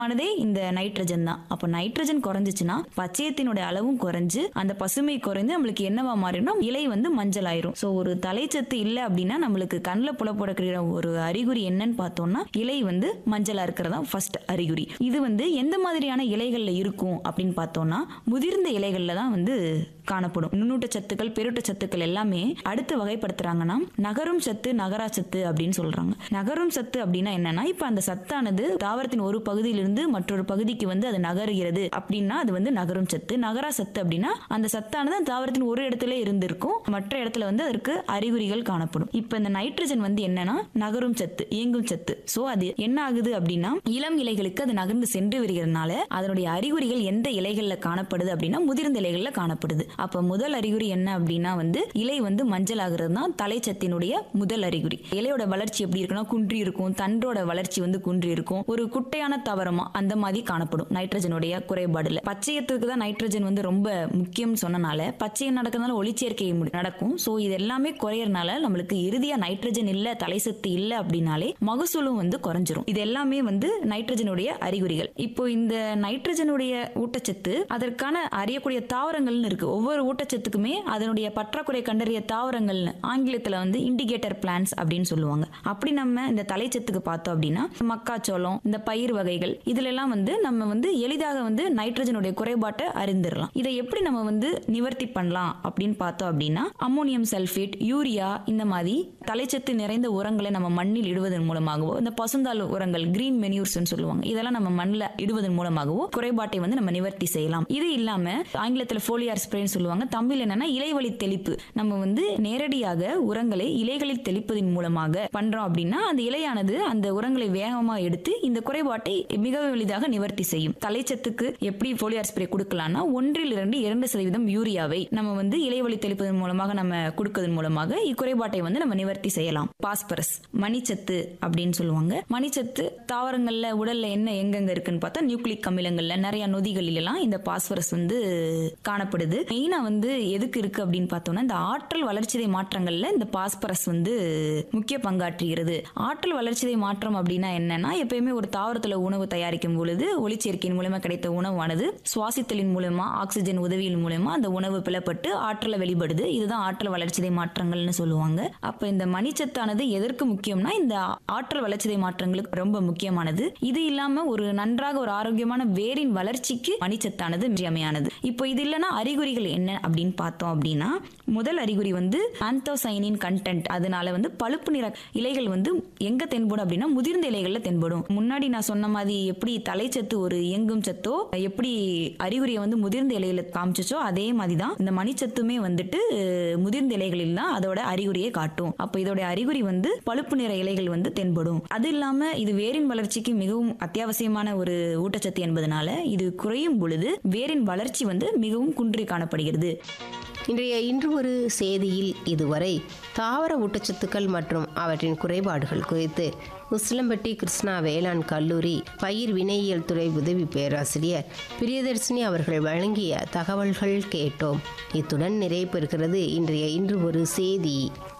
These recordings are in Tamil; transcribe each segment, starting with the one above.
ஆனதே இந்த நைட்ரஜன் தான் அப்போ நைட்ரஜன் குறைஞ்சிச்சுன்னா பச்சையத்தினுடைய அளவும் குறைஞ்சு அந்த பசுமை குறைந்து நம்மளுக்கு என்னவா மாறிடும் இலை வந்து மஞ்சள் ஆயிரும் ஸோ ஒரு தலைச்சத்து இல்லை அப்படின்னா நம்மளுக்கு கண்ணில் புலப்படக்கூடிய ஒரு அறிகுறி என்னன்னு பார்த்தோம்னா இலை வந்து மஞ்சளா இருக்கிறதா ஃபர்ஸ்ட் அறிகுறி இது வந்து எந்த மாதிரியான இலைகள்ல இருக்கும் அப்படின்னு பார்த்தோம்னா முதிர்ந்த இலைகள்ல தான் வந்து காணப்படும் நுண்ணூட்ட சத்துக்கள் பெருட்ட சத்துக்கள் எல்லாமே அடுத்து வகைப்படுத்துறாங்கன்னா நகரும் சத்து நகரா சத்து அப்படின்னு சொல்றாங்க நகரும் சத்து அப்படின்னா என்னன்னா இப்ப அந்த சத்தானது தாவரத்தின் ஒரு பகுதியிலிருந்து மற்றொரு பகுதிக்கு வந்து அது நகருகிறது அப்படின்னா அது வந்து நகரும் சத்து நகரா சத்து அப்படின்னா அந்த சத்தானது அந்த தாவரத்தின் ஒரு இடத்துல இருந்திருக்கும் மற்ற இடத்துல வந்து அதற்கு அறிகுறிகள் காணப்படும் இப்ப இந்த நைட்ரஜன் வந்து என்னன்னா நகரும் சத்து இயங்கும் சத்து சோ அது என்ன ஆகுது அப்படின்னா இளம் இலைகளுக்கு அது நகர்ந்து சென்று வருகிறதுனால அதனுடைய அறிகுறிகள் எந்த இலைகள்ல காணப்படுது அப்படின்னா முதிர்ந்த இலைகள்ல காணப்படுது அப்ப முதல் அறிகுறி என்ன அப்படின்னா வந்து இலை வந்து மஞ்சள் ஆகுறது தான் தலைச்சத்தினுடைய முதல் அறிகுறி இலையோட வளர்ச்சி எப்படி இருக்குன்னா குன்றி இருக்கும் தண்டோட வளர்ச்சி வந்து குன்றி இருக்கும் ஒரு குட்டையான தவறமா அந்த மாதிரி காணப்படும் நைட்ரஜனுடைய குறைபாடுல பச்சையத்துக்கு தான் நைட்ரஜன் வந்து ரொம்ப முக்கியம்னு சொன்னனால பச்சையம் நடக்கிறதுனால ஒளிச்சேர்க்கை முடி- நடக்கும் சோ இது எல்லாமே குறையறனால நம்மளுக்கு இறுதியா நைட்ரஜன் இல்ல தலைசத்து இல்ல அப்படின்னாலே மகசூலும் வந்து குறைஞ்சிரும் இது எல்லாமே வந்து நைட்ரஜனுடைய அறிகுறிகள் இப்போ இந்த நைட்ரஜனுடைய ஊட்டச்சத்து அதற்கான அறியக்கூடிய தாவரங்கள்னு இருக்கு ஒவ்வொரு ஊட்டச்சத்துக்குமே அதனுடைய பற்றாக்குறை கண்டறிய தாவரங்கள்னு ஆங்கிலத்துல வந்து இண்டிகேட்டர் பிளான்ஸ் அப்படின்னு சொல்லுவாங்க அப்படி நம்ம இந்த தலைச்சத்துக்கு பார்த்தோம் அப்படின்னா மக்காச்சோளம் இந்த பயிர் வகைகள் இதுல எல்லாம் வந்து நம்ம வந்து எளிதாக வந்து நைட்ரஜனுடைய குறைபாட்டை அறிந்துடலாம் இதை எப்படி நம்ம வந்து நிவர்த்தி பண்ணலாம் அப்படின்னு பார்த்தோம் அப்படின்னா அம்மோனியம் சல்ஃபேட் யூரியா இந்த மாதிரி தலைச்சத்து நிறைந்த உரங்களை நம்ம மண்ணில் இடுவதன் மூலமாகவோ இந்த பசுந்தாள் உரங்கள் கிரீன் மெனியூர்ஸ் சொல்லுவாங்க இதெல்லாம் நம்ம மண்ணில் இடுவதன் மூலமாகவோ குறைபாட்டை வந்து நம்ம நிவர்த்தி செய்யலாம் இது இல்லாம ஆங்கிலத்துல ஃபோலியார் ஸ்ப்ரேன்னு சொல்லுவாங்க தமிழ் என்னன்னா இலைவழி தெளிப்பு நம்ம வந்து நேரடியாக உரங்களை இலைகளில் தெளிப்பதன் மூலமாக பண்றோம் அப்படின்னா அந்த இலையானது அந்த உரங்களை வேகமா எடுத்து இந்த குறைபாட்டை மிக எளிதாக நிவர்த்தி செய்யும் தலைச்சத்துக்கு எப்படி ஃபோலியார் ஸ்ப்ரே கொடுக்கலாம்னா ஒன்றில் இருந்து இரண்டு சதவீதம் யூரியாவை நம்ம வந்து இலைவழி தெளிப்பதன் மூலமாக நம்ம கொடுக்கதன் மூலமாக இக்குறைபாட்டை வந்து நம்ம நிவர்த்தி செய்யலாம் பாஸ்பரஸ் மணிச்சத்து அப்படின்னு சொல்லுவாங்க மணிச்சத்து தாவரங்கள்ல உடல்ல என்ன எங்கெங்க இருக்குன்னு பார்த்தா நியூக்ளிக் அமிலங்கள்ல நிறைய நொதிகளில் எல்லாம் இந்த பாஸ்பரஸ் வந்து காணப்படுது மெயினா வந்து எதுக்கு இருக்கு அப்படின்னு பார்த்தோம்னா இந்த ஆற்றல் வளர்ச்சிதை மாற்றங்கள்ல இந்த பாஸ்பரஸ் வந்து முக்கிய பங்காற்றுகிறது ஆற்றல் வளர்ச்சிதை மாற்றம் அப்படின்னா என்னன்னா எப்பயுமே ஒரு தாவரத்துல உணவு தயாரிக்கும் பொழுது ஒளிச்சேர்க்கையின் மூலமா கிடைத்த உணவானது சுவாசித்தலின் மூலமா ஆக்சிஜன் உதவியின் மூலமா அந்த உணவு பிளப்பட்டு ஆற்றலை வெளிப்படுது இதுதான் ஆற்றல் வளர்ச்சிதை மாற்றங்கள்னு சொல்லுவாங்க அப்ப இந்த மணிச்சத்தானது எதற்கு முக்கியம்னா இந்த ஆற்றல் வளர்ச்சிதை மாற்றங்களுக்கு ரொம்ப முக்கியமானது இது இல்லாம ஒரு நன்றாக ஒரு ஆரோக்கியமான வேரின் வளர்ச்சிக்கு மணிச்சத்தானது இன்றியமையானது இப்போ இது இல்லைன்னா அறிகுறிகள் என்ன அப்படின்னு பார்த்தோம் அப்படின்னா முதல் அறிகுறி வந்து ஆந்தோசைனின் கண்டென்ட் அதனால வந்து பழுப்பு நிற இலைகள் வந்து எங்க தென்படும் அப்படின்னா முதிர்ந்த இலைகள்ல தென்படும் முன்னாடி நான் சொன்ன மாதிரி எப்படி தலைச்சத்து ஒரு இயங்கும் சத்தோ எப்படி அறிகுறியை வந்து முதிர்ந்த இலையில காமிச்சோ அதே மாதிரி தான் இந்த மணிச்சத்துமே வந்துட்டு அஹ், முதிர்ந்த இலைகளில் தான் அதோட அறிகுறியை காட்டும் அப்போ இதோட அறிகுறி வந்து பழுப்பு நிற இலைகள் வந்து தென்படும் அது இல்லாம இது வேரின் வளர்ச்சிக்கு மிகவும் அத்தியாவசியமான ஒரு ஊட்டச்சத்து என்பதனால இது குறையும் பொழுது வேரின் வளர்ச்சி வந்து மிகவும் குன்றி காணப்படுகிறது இன்றைய இன்று ஒரு செய்தியில் இதுவரை தாவர ஊட்டச்சத்துக்கள் மற்றும் அவற்றின் குறைபாடுகள் குறித்து உசிலம்பட்டி கிருஷ்ணா வேளாண் கல்லூரி பயிர் வினையியல் துறை உதவி பேராசிரியர் பிரியதர்சினி அவர்கள் வழங்கிய தகவல்கள் கேட்டோம் இத்துடன் நிறைவு பெறுகிறது இன்றைய இன்று ஒரு செய்தி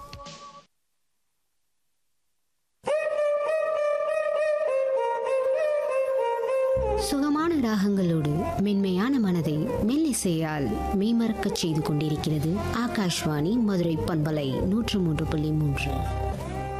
சுகமான ராகங்களோடு மென்மையான மனதை மெல்லிசையால் மெய்மறக்கச் செய்து கொண்டிருக்கிறது ஆகாஷ்வாணி மதுரை பண்பலை நூற்று மூன்று புள்ளி மூன்று